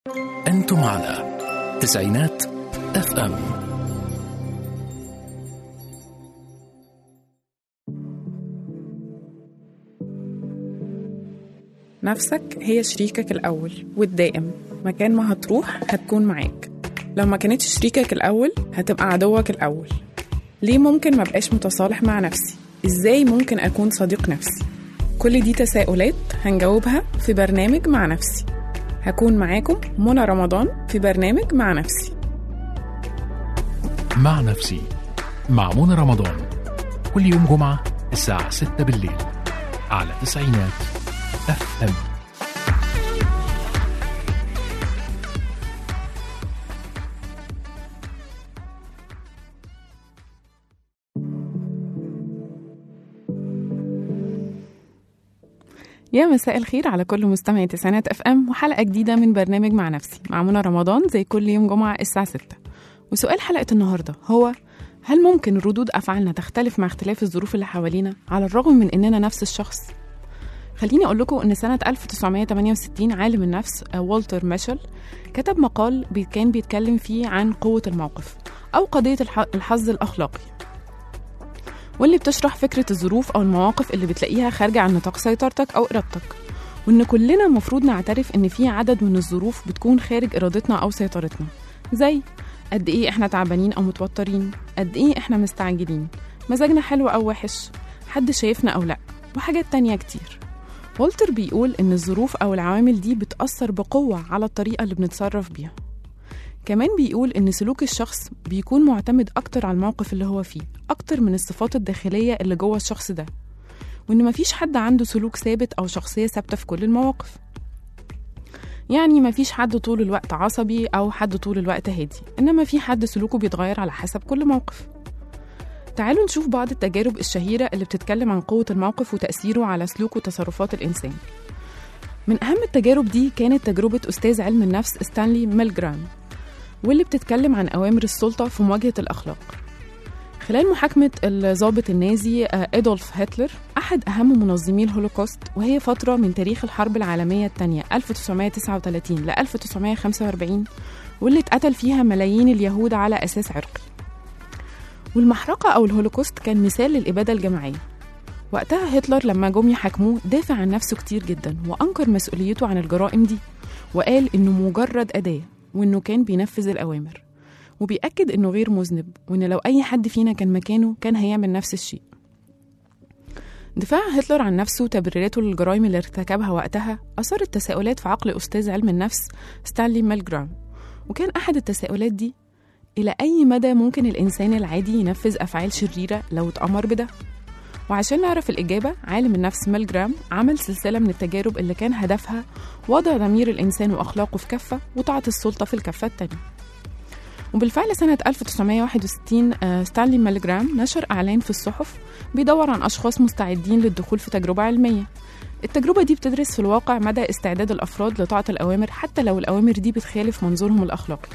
أنتم على تسعينات اف ام نفسك هي شريكك الأول والدائم مكان ما هتروح هتكون معاك لو ما كانتش شريكك الأول هتبقى عدوك الأول ليه ممكن ما بقاش متصالح مع نفسي؟ إزاي ممكن أكون صديق نفسي؟ كل دي تساؤلات هنجاوبها في برنامج مع نفسي هكون معاكم منى رمضان في برنامج مع نفسي مع نفسي مع منى رمضان كل يوم جمعة الساعة 6 بالليل على تسعينات اف ام يا مساء الخير على كل مستمعي تسعينات اف ام وحلقه جديده من برنامج مع نفسي مع منى رمضان زي كل يوم جمعه الساعه 6 وسؤال حلقه النهارده هو هل ممكن ردود افعالنا تختلف مع اختلاف الظروف اللي حوالينا على الرغم من اننا نفس الشخص خليني اقول لكم ان سنه 1968 عالم النفس آه، والتر ميشل كتب مقال بي- كان بيتكلم فيه عن قوه الموقف او قضيه الح- الحظ الاخلاقي واللي بتشرح فكرة الظروف أو المواقف اللي بتلاقيها خارجة عن نطاق سيطرتك أو إرادتك وإن كلنا المفروض نعترف إن في عدد من الظروف بتكون خارج إرادتنا أو سيطرتنا زي قد إيه إحنا تعبانين أو متوترين قد إيه إحنا مستعجلين مزاجنا حلو أو وحش حد شايفنا أو لأ وحاجات تانية كتير والتر بيقول إن الظروف أو العوامل دي بتأثر بقوة على الطريقة اللي بنتصرف بيها كمان بيقول إن سلوك الشخص بيكون معتمد أكتر على الموقف اللي هو فيه أكتر من الصفات الداخلية اللي جوه الشخص ده وإن مفيش حد عنده سلوك ثابت أو شخصية ثابتة في كل المواقف يعني مفيش حد طول الوقت عصبي أو حد طول الوقت هادي إنما في حد سلوكه بيتغير على حسب كل موقف تعالوا نشوف بعض التجارب الشهيرة اللي بتتكلم عن قوة الموقف وتأثيره على سلوك وتصرفات الإنسان من أهم التجارب دي كانت تجربة أستاذ علم النفس ستانلي ميلجرام واللي بتتكلم عن أوامر السلطة في مواجهة الأخلاق خلال محاكمة الضابط النازي آه، إدولف هتلر أحد أهم منظمي الهولوكوست وهي فترة من تاريخ الحرب العالمية الثانية 1939 ل 1945 واللي اتقتل فيها ملايين اليهود على أساس عرقي والمحرقة أو الهولوكوست كان مثال للإبادة الجماعية وقتها هتلر لما جم يحاكموه دافع عن نفسه كتير جدا وأنكر مسؤوليته عن الجرائم دي وقال إنه مجرد أداة وإنه كان بينفذ الأوامر وبيأكد إنه غير مذنب وإن لو أي حد فينا كان مكانه كان هيعمل نفس الشيء دفاع هتلر عن نفسه وتبريراته للجرائم اللي ارتكبها وقتها أثارت تساؤلات في عقل أستاذ علم النفس ستانلي ميلجرام وكان أحد التساؤلات دي إلى أي مدى ممكن الإنسان العادي ينفذ أفعال شريرة لو اتأمر بده؟ وعشان نعرف الإجابة عالم النفس ميلجرام عمل سلسلة من التجارب اللي كان هدفها وضع ضمير الإنسان وأخلاقه في كفة وطاعة السلطة في الكفة التانية وبالفعل سنة 1961 آه، ستانلي ميلجرام نشر إعلان في الصحف بيدور عن أشخاص مستعدين للدخول في تجربة علمية التجربة دي بتدرس في الواقع مدى استعداد الأفراد لطاعة الأوامر حتى لو الأوامر دي بتخالف منظورهم الأخلاقي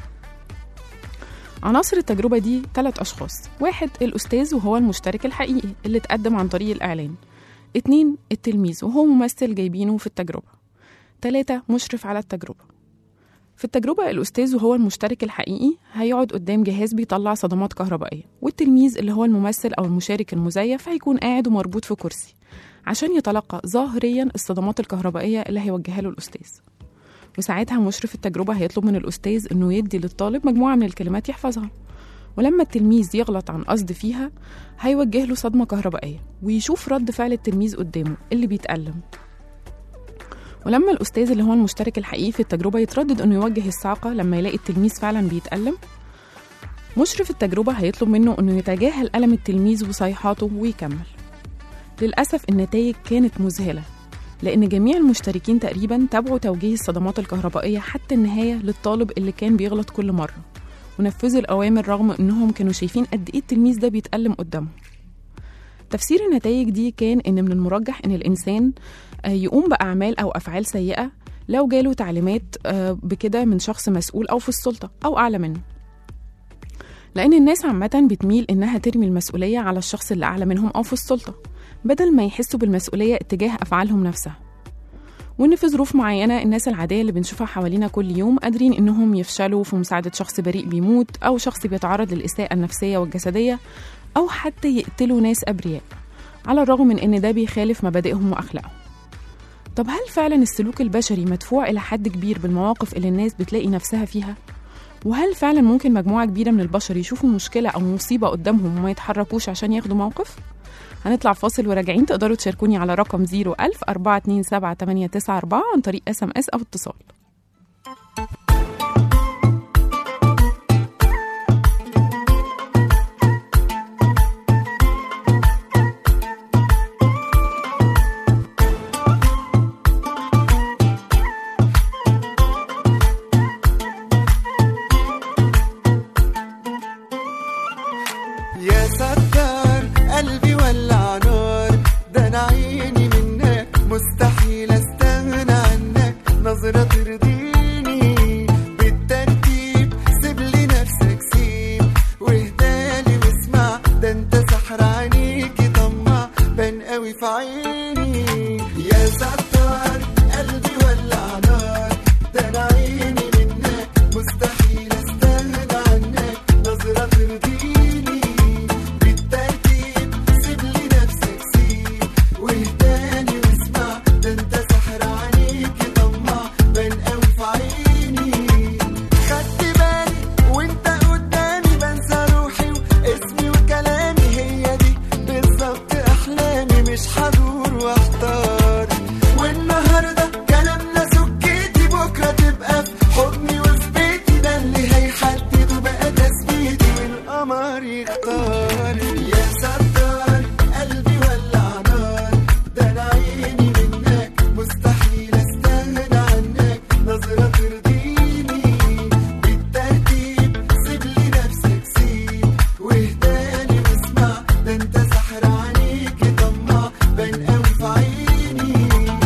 عناصر التجربة دي ثلاث أشخاص واحد الأستاذ وهو المشترك الحقيقي اللي اتقدم عن طريق الإعلان اتنين التلميذ وهو ممثل جايبينه في التجربة تلاتة مشرف على التجربة في التجربة الأستاذ وهو المشترك الحقيقي هيقعد قدام جهاز بيطلع صدمات كهربائية والتلميذ اللي هو الممثل أو المشارك المزيف هيكون قاعد ومربوط في كرسي عشان يتلقى ظاهريا الصدمات الكهربائية اللي هيوجهها له الأستاذ وساعتها مشرف التجربة هيطلب من الأستاذ إنه يدي للطالب مجموعة من الكلمات يحفظها ولما التلميذ يغلط عن قصد فيها هيوجه له صدمة كهربائية ويشوف رد فعل التلميذ قدامه اللي بيتألم ولما الأستاذ اللي هو المشترك الحقيقي في التجربة يتردد إنه يوجه الصاعقة لما يلاقي التلميذ فعلا بيتألم مشرف التجربة هيطلب منه إنه يتجاهل ألم التلميذ وصيحاته ويكمل للأسف النتائج كانت مذهلة لأن جميع المشتركين تقريبا تابعوا توجيه الصدمات الكهربائية حتى النهاية للطالب اللي كان بيغلط كل مرة ونفذوا الأوامر رغم إنهم كانوا شايفين قد إيه التلميذ ده بيتألم قدامهم تفسير النتائج دي كان إن من المرجح إن الإنسان آه، يقوم بأعمال أو أفعال سيئة لو جاله تعليمات آه، بكده من شخص مسؤول أو في السلطة أو أعلى منه لأن الناس عامة بتميل إنها ترمي المسؤولية على الشخص اللي أعلى منهم أو في السلطة بدل ما يحسوا بالمسؤولية اتجاه أفعالهم نفسها وإن في ظروف معينة الناس العادية اللي بنشوفها حوالينا كل يوم قادرين إنهم يفشلوا في مساعدة شخص بريء بيموت أو شخص بيتعرض للإساءة النفسية والجسدية أو حتى يقتلوا ناس أبرياء على الرغم من إن ده بيخالف مبادئهم وأخلاقهم طب هل فعلا السلوك البشري مدفوع إلى حد كبير بالمواقف اللي الناس بتلاقي نفسها فيها؟ وهل فعلا ممكن مجموعة كبيرة من البشر يشوفوا مشكلة أو مصيبة قدامهم وما يتحركوش عشان ياخدوا موقف؟ هنطلع فاصل وراجعين تقدروا تشاركوني على رقم 01000 427 894 عن طريق اس ام اس أو اتصال يا ستار قلبي ولع نار ده انا عيني منك مستحيل استغنى عنك نظرة ترضيني بالترتيب سيب لي نفسك سيب واهدالي واسمع ده انت سحر عينيكي طمع بان قوي في عيني يا ستار قلبي ولع نار ده انا عيني منك مستحيل استغنى عنك نظرة ترضيني بالترتيب سيب لي نفسك سيب واهداني واسمع ده انت سحر عليكي طمع بان قوي في عيني خدت بالي وانت قدامي بنسى روحي واسمي وكلامي هي دي بالظبط احلامي مش هدور واحتار والنهارده كلامنا سكتي بكره تبقى في حضني وفي بيتي ده اللي هيحدد وبقى تثبيتي والقمر يختار يا ستار قلبي ولع نار ده انا عيني منك مستحيل استغنى عنك نظرة ترضيني بالترتيب سيب لي نفسك سيب واهداني واسمع ده انت سحر عليكي طمع بان قوي في عيني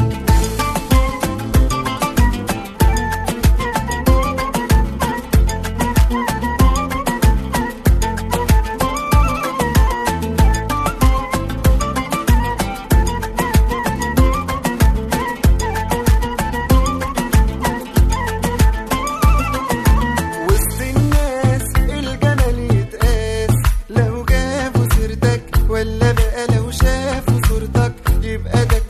وسط الناس الجمال يتقاس لو جابوا سيرتك ولا بقى لو شافوا صورتك يبقى ده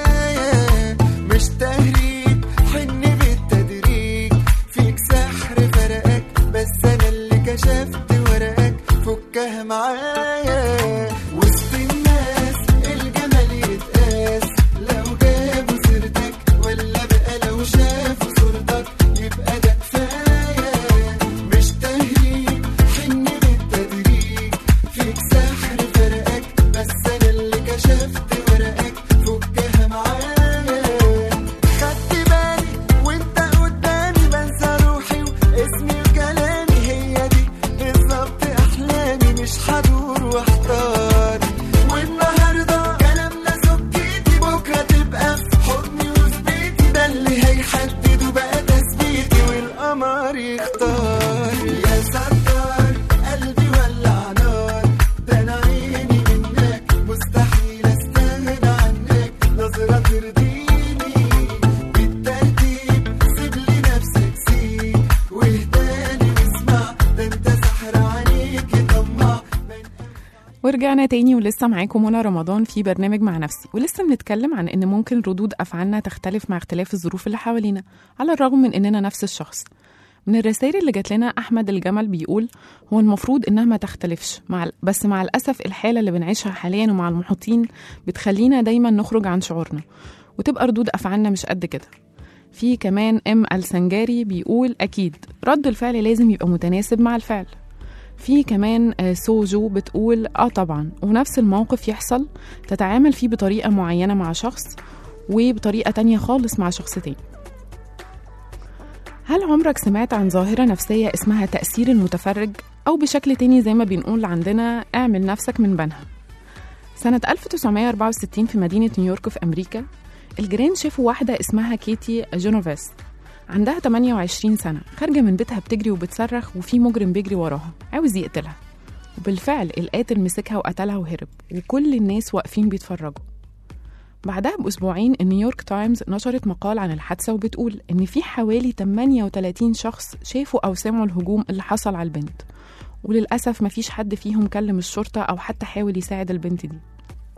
كفايه مش تهريج حن بالتدريج فيك سحر فرقك بس انا اللي كشفت ورقك فكها معايا وسط الناس الجمال يتقاس لو جابوا سيرتك ولا بقى لو شافوا صورتك يبقى ده كفايه مش تهريج حن بالتدريج فيك سحر فرقك بس انا اللي كشفت ورقك فكها معايا خدت بالي وانت قدامي بنسى روحي واسمي وكلامي هي دي بالظبط احلامي مش هدور واحتار والنهارده كلامنا سكتي بكره تبقى في حضني وفي بيتي ده اللي هيحدد وبقى تثبيتي والقمر يختار يا ستار قلبي ولع نار ده انا عيني منك مستحيل استغنى عنك نظرة ترضيني بالترتيب سيب لي نفسك سيب واهداني واسمع ده انت سحر عليكي طمع ورجعنا تاني ولسه معاكم منى رمضان في برنامج مع نفسي ولسه بنتكلم عن ان ممكن ردود افعالنا تختلف مع اختلاف الظروف اللي حوالينا على الرغم من اننا نفس الشخص من الرسائل اللي جات لنا احمد الجمل بيقول هو المفروض انها ما تختلفش مع ال- بس مع الاسف الحاله اللي بنعيشها حاليا ومع المحيطين بتخلينا دايما نخرج عن شعورنا وتبقى ردود افعالنا مش قد كده في كمان ام السنجاري بيقول اكيد رد الفعل لازم يبقى متناسب مع الفعل في كمان آه، سوجو بتقول اه طبعا ونفس الموقف يحصل تتعامل فيه بطريقة معينة مع شخص وبطريقة تانية خالص مع شخص تاني هل عمرك سمعت عن ظاهرة نفسية اسمها تأثير المتفرج أو بشكل تاني زي ما بنقول عندنا اعمل نفسك من بنها سنة 1964 في مدينة نيويورك في أمريكا الجيران شافوا واحدة اسمها كيتي جونوفيس عندها 28 سنة خارجة من بيتها بتجري وبتصرخ وفي مجرم بيجري وراها عاوز يقتلها وبالفعل القاتل مسكها وقتلها وهرب وكل الناس واقفين بيتفرجوا بعدها بأسبوعين النيويورك تايمز نشرت مقال عن الحادثة وبتقول إن في حوالي 38 شخص شافوا أو سمعوا الهجوم اللي حصل على البنت وللأسف مفيش حد فيهم كلم الشرطة أو حتى حاول يساعد البنت دي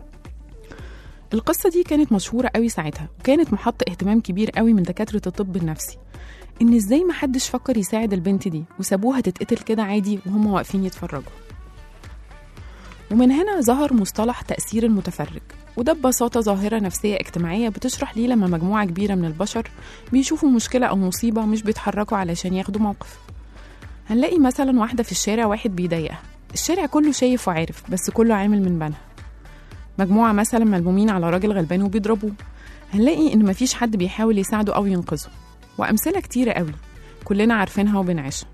القصة دي كانت مشهورة قوي ساعتها وكانت محط اهتمام كبير قوي من دكاترة الطب النفسي إن إزاي محدش فكر يساعد البنت دي وسابوها تتقتل كده عادي وهم واقفين يتفرجوا ومن هنا ظهر مصطلح تأثير المتفرج وده ببساطة ظاهرة نفسية اجتماعية بتشرح ليه لما مجموعة كبيرة من البشر بيشوفوا مشكلة أو مصيبة مش بيتحركوا علشان ياخدوا موقف هنلاقي مثلا واحدة في الشارع واحد بيضايقها الشارع كله شايف وعارف بس كله عامل من بنها مجموعة مثلا ملمومين على راجل غلبان وبيضربوه هنلاقي إن مفيش حد بيحاول يساعده أو ينقذه وأمثلة كتيرة قوي كلنا عارفينها وبنعيشها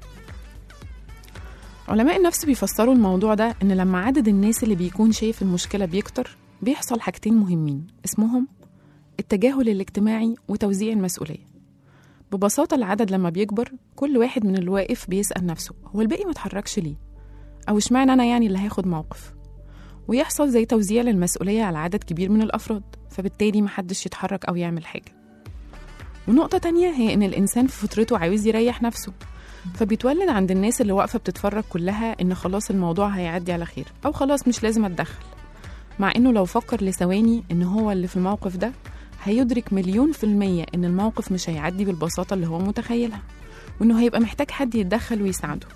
علماء النفس بيفسروا الموضوع ده إن لما عدد الناس اللي بيكون شايف المشكلة بيكتر بيحصل حاجتين مهمين اسمهم التجاهل الاجتماعي وتوزيع المسؤولية ببساطة العدد لما بيكبر كل واحد من اللي واقف بيسأل نفسه هو الباقي متحركش ليه؟ أو اشمعنى أنا يعني اللي هاخد موقف؟ ويحصل زي توزيع للمسؤولية على عدد كبير من الأفراد فبالتالي محدش يتحرك أو يعمل حاجة ونقطة تانية هي إن الإنسان في فطرته عاوز يريح نفسه فبيتولد عند الناس اللي واقفة بتتفرج كلها إن خلاص الموضوع هيعدي على خير أو خلاص مش لازم أتدخل مع إنه لو فكر لثواني إن هو اللي في الموقف ده هيدرك مليون في المية إن الموقف مش هيعدي بالبساطة اللي هو متخيلها وإنه هيبقى محتاج حد يتدخل ويساعده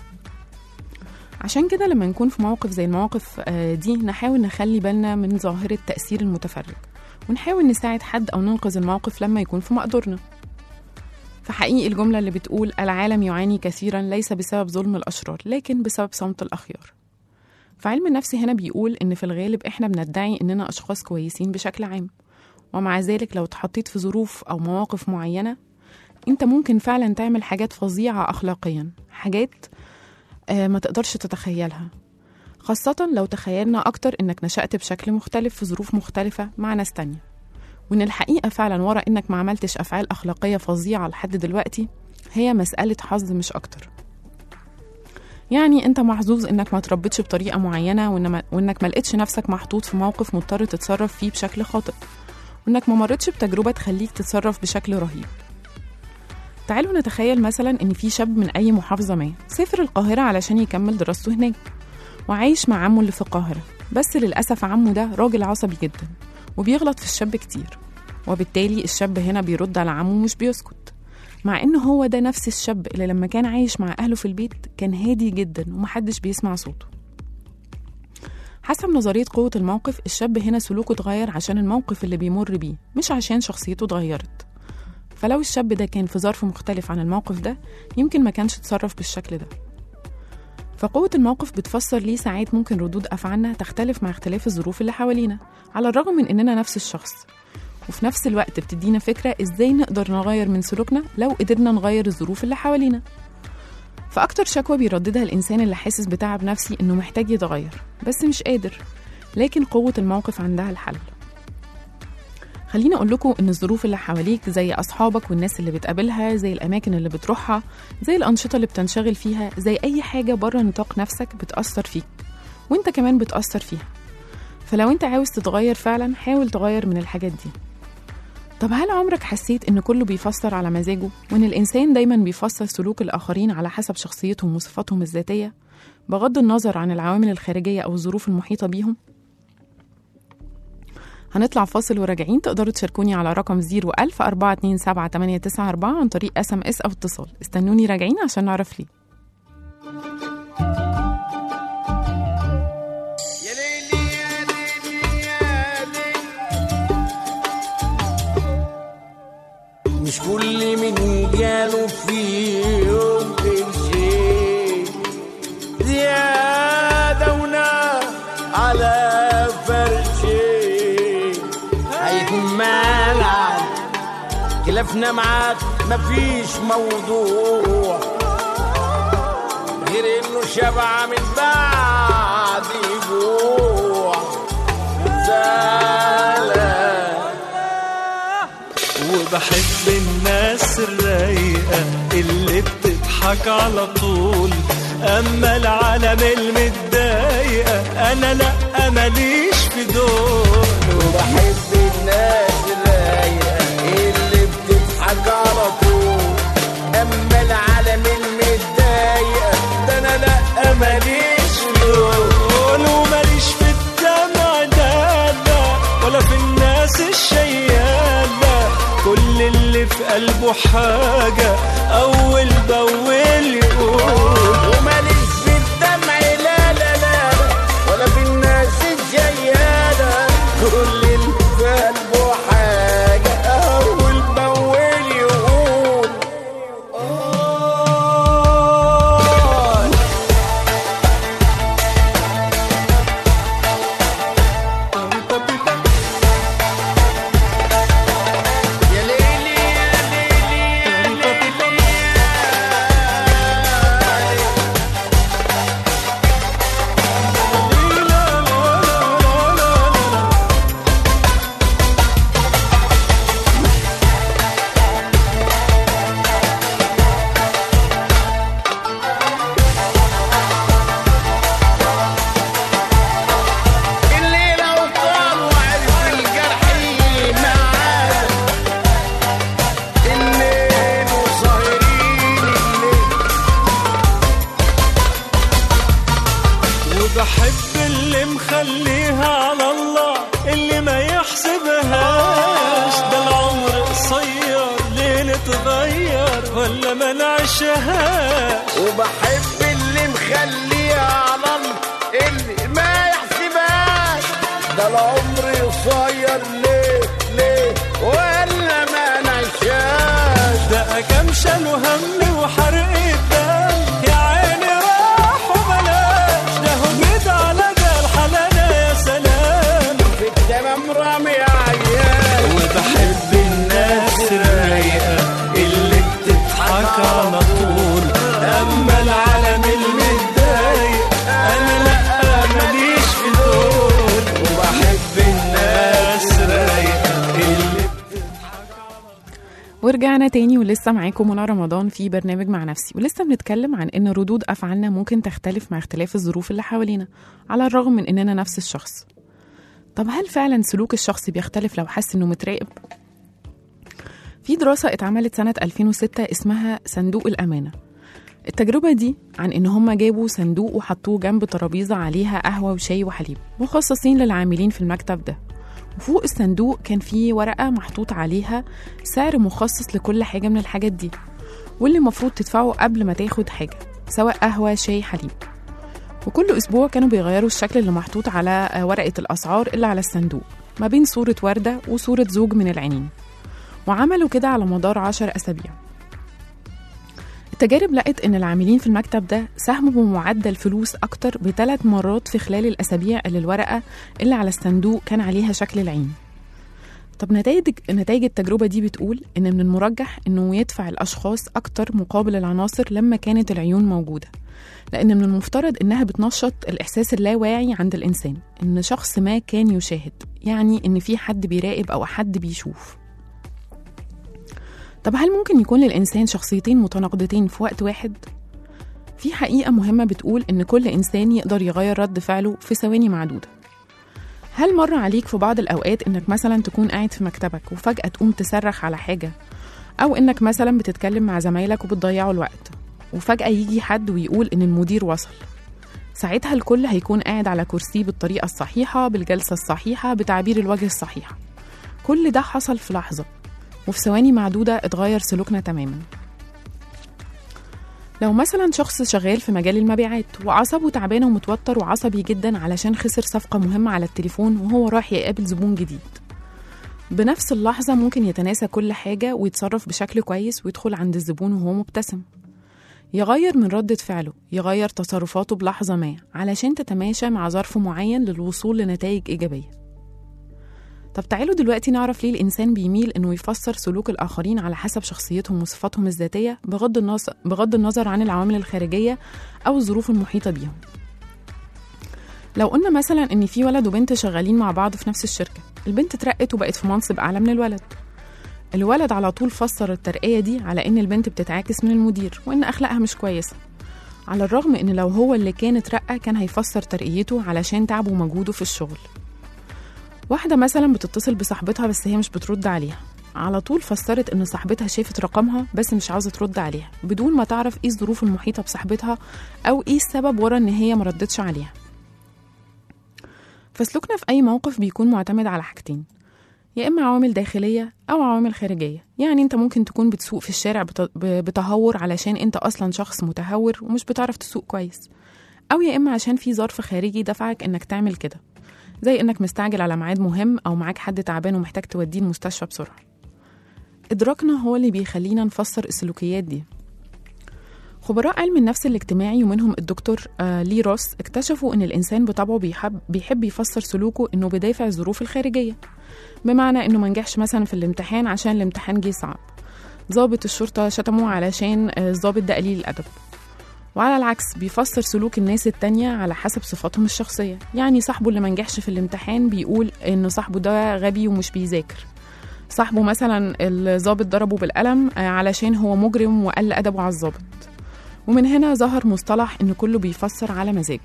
عشان كده لما نكون في موقف زي المواقف آه، دي نحاول نخلي بالنا من ظاهرة تأثير المتفرج ونحاول نساعد حد أو ننقذ الموقف لما يكون في مقدورنا فحقيقي الجملة اللي بتقول العالم يعاني كثيرا ليس بسبب ظلم الأشرار لكن بسبب صمت الأخيار فعلم النفس هنا بيقول إن في الغالب إحنا بندعي إننا أشخاص كويسين بشكل عام ومع ذلك لو اتحطيت في ظروف أو مواقف معينة أنت ممكن فعلا تعمل حاجات فظيعة أخلاقيا حاجات آه، ما تقدرش تتخيلها خاصة لو تخيلنا أكتر إنك نشأت بشكل مختلف في ظروف مختلفة مع ناس تانية وإن الحقيقة فعلا ورا إنك ما عملتش أفعال أخلاقية فظيعة لحد دلوقتي هي مسألة حظ مش أكتر يعني أنت محظوظ إنك ما تربيتش بطريقة معينة وإن ما وإنك ما لقيتش نفسك محطوط في موقف مضطر تتصرف فيه بشكل خاطئ وإنك ما مرتش بتجربة تخليك تتصرف بشكل رهيب تعالوا نتخيل مثلا إن في شاب من أي محافظة ما سافر القاهرة علشان يكمل دراسته هناك وعايش مع عمه اللي في القاهرة بس للأسف عمه ده راجل عصبي جدا وبيغلط في الشاب كتير وبالتالي الشاب هنا بيرد على عمه مش بيسكت مع إن هو ده نفس الشاب اللي لما كان عايش مع أهله في البيت كان هادي جدا ومحدش بيسمع صوته حسب نظرية قوة الموقف الشاب هنا سلوكه اتغير عشان الموقف اللي بيمر بيه مش عشان شخصيته اتغيرت فلو الشاب ده كان في ظرف مختلف عن الموقف ده يمكن ما كانش اتصرف بالشكل ده فقوة الموقف بتفسر ليه ساعات ممكن ردود أفعالنا تختلف مع اختلاف الظروف اللي حوالينا على الرغم من إننا نفس الشخص وفي نفس الوقت بتدينا فكرة إزاي نقدر نغير من سلوكنا لو قدرنا نغير الظروف اللي حوالينا فأكتر شكوى بيرددها الإنسان اللي حاسس بتعب نفسي إنه محتاج يتغير بس مش قادر لكن قوة الموقف عندها الحل خليني أقول لكم إن الظروف اللي حواليك زي أصحابك والناس اللي بتقابلها زي الأماكن اللي بتروحها زي الأنشطة اللي بتنشغل فيها زي أي حاجة بره نطاق نفسك بتأثر فيك وإنت كمان بتأثر فيها فلو أنت عاوز تتغير فعلا حاول تغير من الحاجات دي طب هل عمرك حسيت إن كله بيفسر على مزاجه وإن الإنسان دايما بيفسر سلوك الآخرين على حسب شخصيتهم وصفاتهم الذاتية بغض النظر عن العوامل الخارجية أو الظروف المحيطة بيهم؟ هنطلع فاصل وراجعين تقدروا تشاركوني على رقم 01000 427 عن طريق اس ام اس او اتصال استنوني راجعين عشان نعرف ليه يا ليلي يا ليلي يا ليلي مش كل من جاله في يوم قرشين زيادة ونار على فرشين هيكون مالعب خلافنا معاك مفيش موضوع غير انه شبع من بعد جوع زعلان وبحب الناس الرايقة اللي بتضحك على طول أما العالم المتضايقة أنا لأ ماليش في دول وبحب الناس قلبه حاجة أول بأول يقول وماليش في الدمع لا لا لا ولا في الناس الجيالة كل اللي في قلبه حاجة أول بأول يقول آه يا ليلي يا ليلي يا ليلي يا الليلة وطال وعرف الجرح معانا الليل وسهرين الليل وبحب اللي مخليها على الله اللي ما يحسبهاش ده العمر قصير ليه نتغير ولا ما نعيشهاش وبحب اللي مخليها على الله اللي ما يحسبهاش ده العمر قصير ليه ليه ولا ما نعيشهاش ده كام شالوا هم وحرق الدم يا عيني راح وبلاش ده هجيت على ده الحلالة يا سلام في التمام رامي عيال وبحب الناس الرايقة اللي بتضحك على طول أما العالم المتضايق أنا لأ ماليش في دول وبحب الناس الرايقة اللي ورجعنا تاني ولسه معاكم منى رمضان في برنامج مع نفسي ولسه بنتكلم عن ان ردود افعالنا ممكن تختلف مع اختلاف الظروف اللي حوالينا على الرغم من اننا نفس الشخص طب هل فعلا سلوك الشخص بيختلف لو حس انه متراقب في دراسة اتعملت سنة 2006 اسمها صندوق الأمانة التجربة دي عن إن هما جابوا صندوق وحطوه جنب ترابيزة عليها قهوة وشاي وحليب مخصصين للعاملين في المكتب ده وفوق الصندوق كان فيه ورقة محطوط عليها سعر مخصص لكل حاجة من الحاجات دي واللي المفروض تدفعه قبل ما تاخد حاجة سواء قهوة شاي حليب وكل أسبوع كانوا بيغيروا الشكل اللي محطوط على آه، ورقة الأسعار اللي على الصندوق ما بين صورة وردة وصورة زوج من العينين وعملوا كده على مدار عشر أسابيع التجارب لقت إن العاملين في المكتب ده ساهموا بمعدل فلوس أكتر بثلاث مرات في خلال الأسابيع اللي الورقة اللي على الصندوق كان عليها شكل العين طب نتائج نتائج التجربة دي بتقول إن من المرجح إنه يدفع الأشخاص أكتر مقابل العناصر لما كانت العيون موجودة لأن من المفترض إنها بتنشط الإحساس اللاواعي عند الإنسان إن شخص ما كان يشاهد يعني إن في حد بيراقب أو حد بيشوف طب هل ممكن يكون للإنسان شخصيتين متناقضتين في وقت واحد؟ في حقيقة مهمة بتقول إن كل إنسان يقدر يغير رد فعله في ثواني معدودة هل مر عليك في بعض الأوقات إنك مثلا تكون قاعد في مكتبك وفجأة تقوم تصرخ على حاجة أو إنك مثلا بتتكلم مع زمايلك وبتضيعوا الوقت وفجأة يجي حد ويقول إن المدير وصل ساعتها الكل هيكون قاعد على كرسيه بالطريقة الصحيحة بالجلسة الصحيحة بتعبير الوجه الصحيحة كل ده حصل في لحظة وفي ثواني معدودة اتغير سلوكنا تماما لو مثلا شخص شغال في مجال المبيعات وعصبه تعبان ومتوتر وعصبي جدا علشان خسر صفقة مهمة على التليفون وهو راح يقابل زبون جديد بنفس اللحظة ممكن يتناسى كل حاجة ويتصرف بشكل كويس ويدخل عند الزبون وهو مبتسم يغير من ردة فعله يغير تصرفاته بلحظة ما علشان تتماشى مع ظرف معين للوصول لنتائج إيجابية طب تعالوا دلوقتي نعرف ليه الإنسان بيميل إنه يفسر سلوك الآخرين على حسب شخصيتهم وصفاتهم الذاتية بغض النظر بغض النظر عن العوامل الخارجية أو الظروف المحيطة بيهم. لو قلنا مثلا إن في ولد وبنت شغالين مع بعض في نفس الشركة، البنت اترقت وبقت في منصب أعلى من الولد. الولد على طول فسر الترقية دي على إن البنت بتتعاكس من المدير وإن أخلاقها مش كويسة. على الرغم إن لو هو اللي كان اترقى كان هيفسر ترقيته علشان تعبه ومجهوده في الشغل. واحدة مثلا بتتصل بصاحبتها بس هي مش بترد عليها على طول فسرت ان صاحبتها شافت رقمها بس مش عاوزة ترد عليها بدون ما تعرف ايه الظروف المحيطة بصاحبتها او ايه السبب ورا ان هي مردتش عليها فسلوكنا في اي موقف بيكون معتمد على حاجتين يا إما عوامل داخلية أو عوامل خارجية يعني أنت ممكن تكون بتسوق في الشارع بت- ب- بتهور علشان أنت أصلا شخص متهور ومش بتعرف تسوق كويس أو يا إما عشان في ظرف خارجي دفعك إنك تعمل كده زي إنك مستعجل على ميعاد مهم أو معاك حد تعبان ومحتاج توديه المستشفى بسرعة إدراكنا هو اللي بيخلينا نفسر السلوكيات دي خبراء علم النفس الاجتماعي ومنهم الدكتور آه لي روس اكتشفوا ان الانسان بطبعه بيحب بيحب يفسر سلوكه انه بدافع الظروف الخارجيه بمعنى انه ما نجحش مثلا في الامتحان عشان الامتحان جه صعب ضابط الشرطه شتمه علشان آه، الضابط ده قليل الادب وعلى العكس بيفسر سلوك الناس التانية على حسب صفاتهم الشخصية يعني صاحبه اللي منجحش في الامتحان بيقول إن صاحبه ده غبي ومش بيذاكر صاحبه مثلا الضابط ضربه بالقلم آه، علشان هو مجرم وقل أدبه على الضابط ومن هنا ظهر مصطلح إن كله بيفسر على مزاجه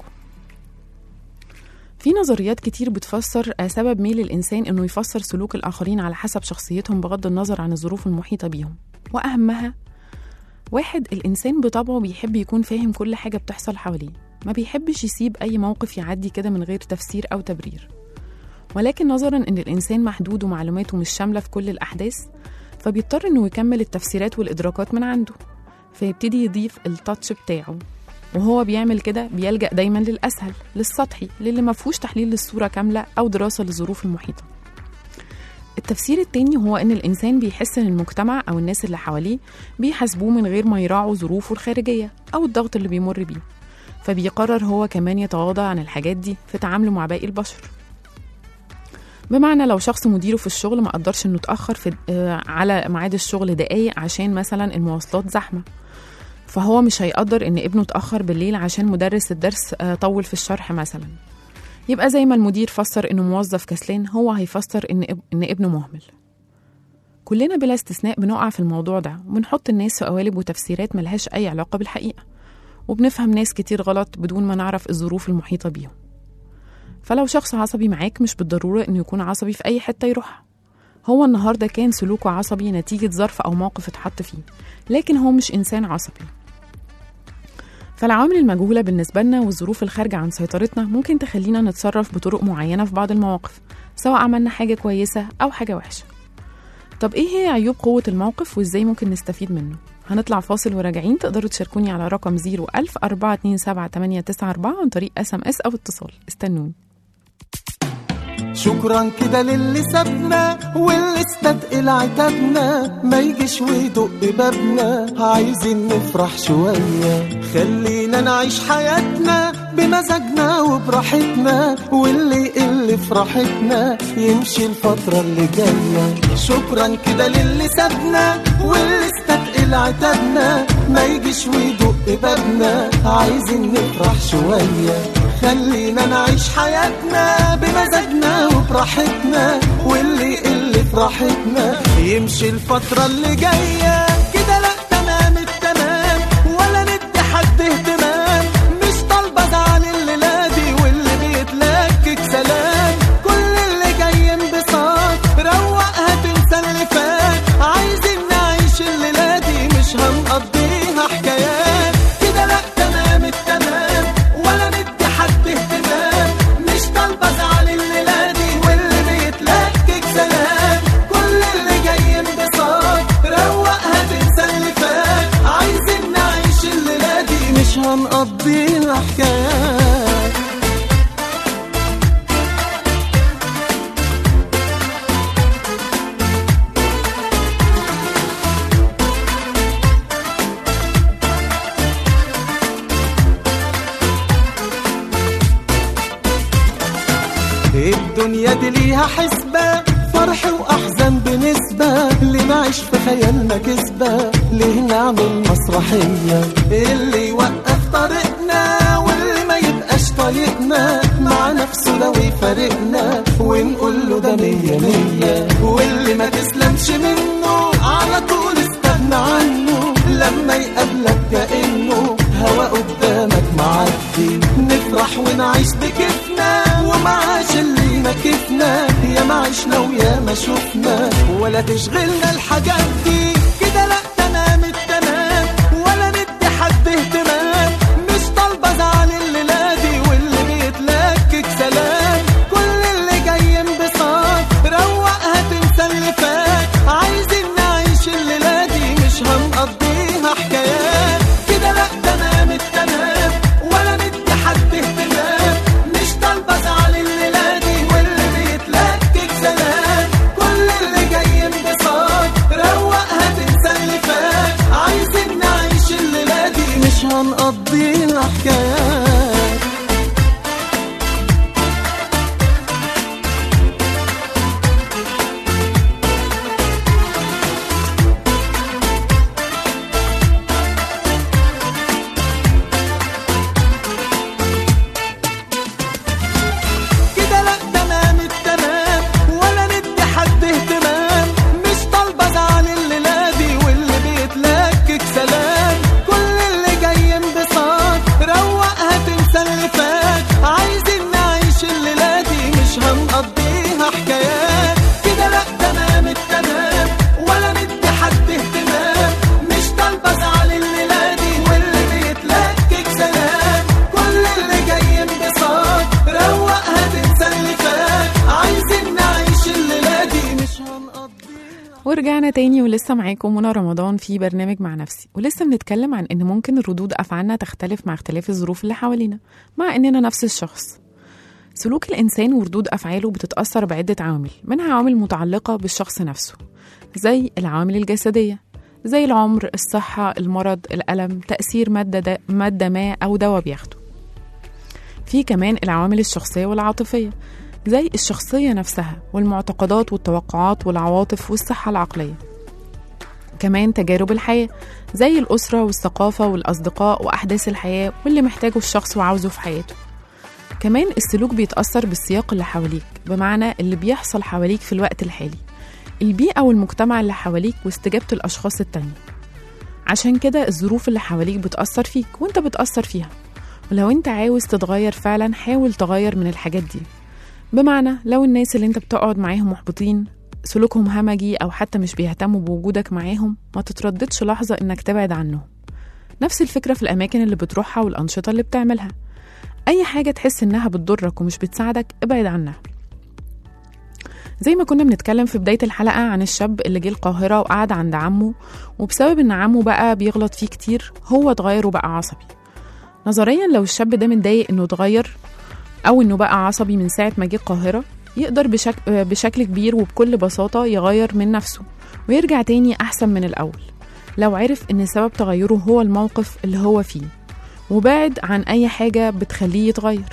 في نظريات كتير بتفسر آه، سبب ميل الإنسان إنه يفسر سلوك الآخرين على حسب شخصيتهم بغض النظر عن الظروف المحيطة بيهم وأهمها واحد الإنسان بطبعه بيحب يكون فاهم كل حاجة بتحصل حواليه ما بيحبش يسيب أي موقف يعدي كده من غير تفسير أو تبرير ولكن نظرا إن الإنسان محدود ومعلوماته مش شاملة في كل الأحداث فبيضطر إنه يكمل التفسيرات والإدراكات من عنده فيبتدي يضيف التاتش بتاعه وهو بيعمل كده بيلجأ دايما للأسهل للسطحي للي ما فيهوش تحليل للصورة كاملة أو دراسة للظروف المحيطة التفسير التاني هو إن الإنسان بيحس إن المجتمع أو الناس اللي حواليه بيحاسبوه من غير ما يراعوا ظروفه الخارجية أو الضغط اللي بيمر بيه فبيقرر هو كمان يتغاضى عن الحاجات دي في تعامله مع باقي البشر بمعنى لو شخص مديره في الشغل ما قدرش انه اتاخر في آه، على ميعاد الشغل دقايق عشان مثلا المواصلات زحمه فهو مش هيقدر ان ابنه اتاخر بالليل عشان مدرس الدرس آه، طول في الشرح مثلا يبقى زي ما المدير فسر انه موظف كسلان هو هيفسر ان إب- ان ابنه مهمل كلنا بلا استثناء بنقع في الموضوع ده وبنحط الناس في قوالب وتفسيرات ملهاش اي علاقه بالحقيقه وبنفهم ناس كتير غلط بدون ما نعرف الظروف المحيطه بيهم فلو شخص عصبي معاك مش بالضرورة إنه يكون عصبي في أي حتة يروحها هو النهاردة كان سلوكه عصبي نتيجة ظرف أو موقف اتحط فيه لكن هو مش إنسان عصبي فالعوامل المجهولة بالنسبة لنا والظروف الخارجة عن سيطرتنا ممكن تخلينا نتصرف بطرق معينة في بعض المواقف سواء عملنا حاجة كويسة أو حاجة وحشة طب إيه هي عيوب قوة الموقف وإزاي ممكن نستفيد منه؟ هنطلع فاصل وراجعين تقدروا تشاركوني على رقم 01000 427 عن طريق اس ام اس او اتصال استنوني شكرا كده للي سابنا واللي استثقل عتابنا ما يجيش ويدق بابنا عايزين نفرح شوية خلينا نعيش حياتنا بمزاجنا وبراحتنا واللي يقل في راحتنا يمشي الفترة اللي جاية شكرا كده للي سابنا واللي استثقل عتابنا ما يجيش ويدق بابنا عايزين نفرح شوية خلينا نعيش حياتنا بمزاجنا وبراحتنا واللي يقل في راحتنا يمشي الفترة اللي جاية كده لا تمام التمام ولا ندي حد اهتمام مش طالبة ازعل الليلة دي واللي بيتلكك سلام كل اللي جاي انبساط روقها تنسى اللي فات عايزين نعيش الليلة دي مش هنقضيها حكايات كده لا تمام التمام ولا ندي حد اهتمام مش طالبة ازعل الليلة دي واللي بيتلكك سلام كل اللي جاي انبساط روقها تنسى اللي فات عايزين نعيش الليلة دي مش هنقضيها حكايات الدنيا دي ليها حسبة فرح وأحزان بنسبة اللي نعيش في خيالنا كسبة ليه نعمل مسرحية اللي يوقف طريقنا واللي ما يبقاش طريقنا مع نفسه لو يفارقنا ونقول له ده مية مية واللي ما تسلمش منه على طول استغنى عنه لما يقابلك كأنه هوا قدامك معدي نفرح ونعيش بكيفنا ومعاش اللي ما كيفنا يا ما عشنا ويا ما شفنا ولا تشغلنا الحاجات دي كده لا تمام التمام ولا ندي حد اهتمام مش طالبة ازعل الليلة دي واللي بيتلكك سلام كل اللي جاي انبساط روقها تنسى فيها حكايات كده لا تمام التمام ولا ندي حد اهتمام مش طالبة ازعل الليلة دي واللي بيتلكك سلام كل اللي جاي انبساط روقها تنسى اللي فات عايزين نعيش الليلة دي مش هنقضيها ورجعنا تاني ولسه معاكم منى رمضان في برنامج مع نفسي ولسه بنتكلم عن ان ممكن ردود افعالنا تختلف مع اختلاف الظروف اللي حوالينا مع اننا نفس الشخص سلوك الانسان وردود افعاله بتتاثر بعده عوامل منها عوامل متعلقه بالشخص نفسه زي العوامل الجسديه زي العمر الصحه المرض الالم تاثير ماده دا ماده ما او دواء بياخده في كمان العوامل الشخصيه والعاطفيه زي الشخصيه نفسها والمعتقدات والتوقعات والعواطف والصحه العقليه كمان تجارب الحياه زي الاسره والثقافه والاصدقاء واحداث الحياه واللي محتاجه الشخص وعاوزه في حياته كمان السلوك بيتأثر بالسياق اللي حواليك بمعنى اللي بيحصل حواليك في الوقت الحالي البيئة والمجتمع اللي حواليك واستجابة الأشخاص التانية عشان كده الظروف اللي حواليك بتأثر فيك وانت بتأثر فيها ولو انت عاوز تتغير فعلا حاول تغير من الحاجات دي بمعنى لو الناس اللي انت بتقعد معاهم محبطين سلوكهم همجي أو حتى مش بيهتموا بوجودك معاهم ما تترددش لحظة إنك تبعد عنهم نفس الفكرة في الأماكن اللي بتروحها والأنشطة اللي بتعملها أي حاجة تحس إنها بتضرك ومش بتساعدك ابعد عنها زي ما كنا بنتكلم في بداية الحلقة عن الشاب اللي جه القاهرة وقعد عند عمه وبسبب إن عمه بقى بيغلط فيه كتير هو اتغير وبقى عصبي نظريا لو الشاب ده متضايق إنه اتغير أو إنه بقى عصبي من ساعة ما جه القاهرة يقدر بشك... بشكل كبير وبكل بساطة يغير من نفسه ويرجع تاني أحسن من الأول لو عرف إن سبب تغيره هو الموقف اللي هو فيه وبعد عن أي حاجة بتخليه يتغير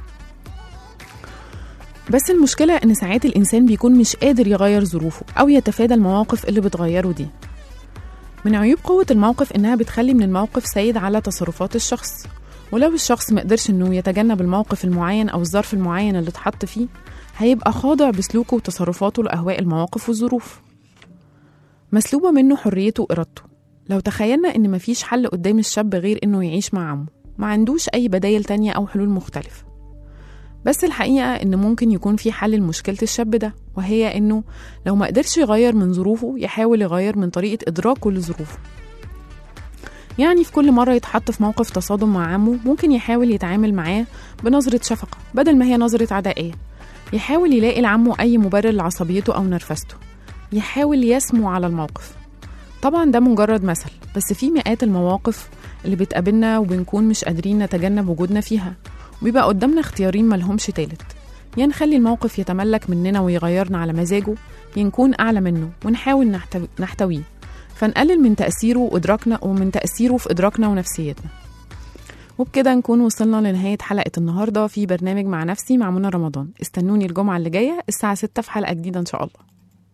بس المشكلة إن ساعات الإنسان بيكون مش قادر يغير ظروفه أو يتفادى المواقف اللي بتغيره دي من عيوب قوة الموقف إنها بتخلي من الموقف سيد على تصرفات الشخص ولو الشخص مقدرش إنه يتجنب الموقف المعين أو الظرف المعين اللي اتحط فيه هيبقى خاضع بسلوكه وتصرفاته لأهواء المواقف والظروف مسلوبة منه حريته وإرادته لو تخيلنا إن مفيش حل قدام الشاب غير إنه يعيش مع عمه ما عندوش أي بدايل تانية أو حلول مختلفة بس الحقيقة إن ممكن يكون في حل لمشكلة الشاب ده وهي إنه لو ما قدرش يغير من ظروفه يحاول يغير من طريقة إدراكه لظروفه يعني في كل مرة يتحط في موقف تصادم مع عمه ممكن يحاول يتعامل معاه بنظرة شفقة بدل ما هي نظرة عدائية يحاول يلاقي لعمه أي مبرر لعصبيته أو نرفزته يحاول يسمو على الموقف طبعا ده مجرد مثل بس في مئات المواقف اللي بتقابلنا وبنكون مش قادرين نتجنب وجودنا فيها وبيبقى قدامنا اختيارين ملهمش تالت يا نخلي الموقف يتملك مننا ويغيرنا على مزاجه يا نكون أعلى منه ونحاول نحتوي نحتويه فنقلل من تأثيره وإدراكنا ومن تأثيره في إدراكنا ونفسيتنا وبكده نكون وصلنا لنهاية حلقة النهاردة في برنامج مع نفسي مع منى رمضان استنوني الجمعة اللي جاية الساعة 6 في حلقة جديدة إن شاء الله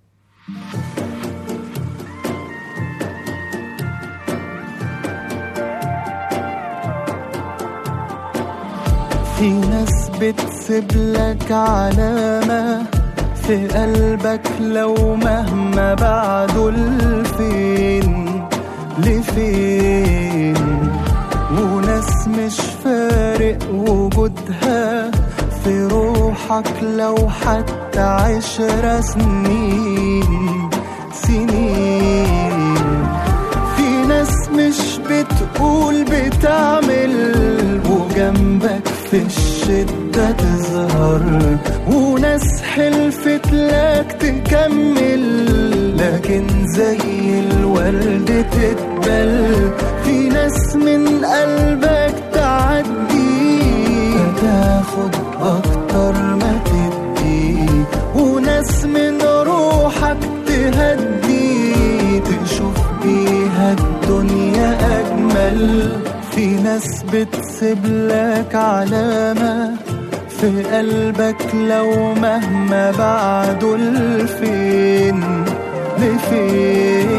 في ناس بتسيب لك علامة في قلبك لو مهما بعدوا لفين لفين وناس مش فارق وجودها في روحك لو حتى عشر سنين سنين في ناس مش بتقول بتعمل وجنبك في الشدة تظهر وناس حلفت لك تكمل لكن زي الورد تتبل في ناس من قلبك تعدي فتاخد أكتر ما تدي وناس من روحك تهدي تشوف بيها الدنيا أجمل في ناس بتسيب لك علامة في قلبك لو مهما بعدوا لفين لفين